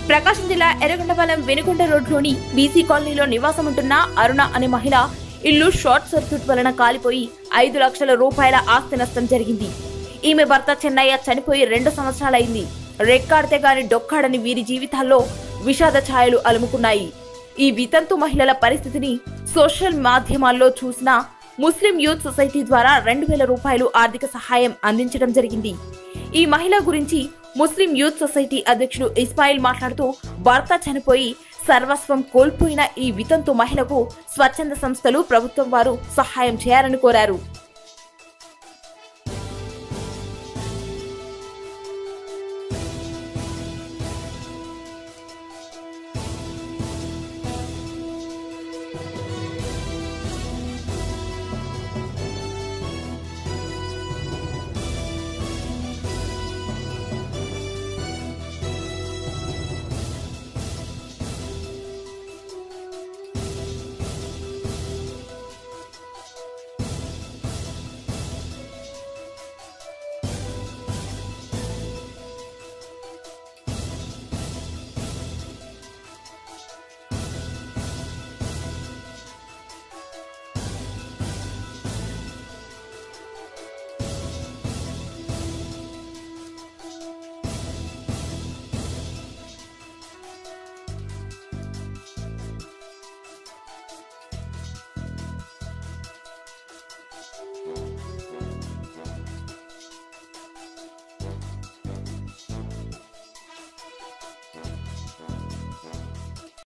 ప్రకాశం జిల్లా ఎర్రగొండపాలెం వెనుకొండ రోడ్లోని బీసీ కాలనీలో నివాసం ఉంటున్న అరుణ అనే మహిళ ఇల్లు షార్ట్ సర్క్యూట్ వలన కాలిపోయి ఐదు లక్షల రూపాయల ఆస్తి నష్టం జరిగింది ఈమె భర్త చెన్నయ్య చనిపోయి రెండు సంవత్సరాలైంది రెక్కాడితే గాని డొక్కాడని వీరి జీవితాల్లో విషాద ఛాయలు అలుముకున్నాయి ఈ వితంతు మహిళల పరిస్థితిని సోషల్ మాధ్యమాల్లో చూసిన ముస్లిం యూత్ సొసైటీ ద్వారా రెండు వేల రూపాయలు ఆర్థిక సహాయం అందించడం జరిగింది ఈ మహిళ గురించి ముస్లిం యూత్ సొసైటీ అధ్యక్షుడు ఇస్మాయిల్ మాట్లాడుతూ భర్త చనిపోయి సర్వస్వం కోల్పోయిన ఈ వితంతు మహిళకు స్వచ్ఛంద సంస్థలు ప్రభుత్వం వారు సహాయం చేయాలని కోరారు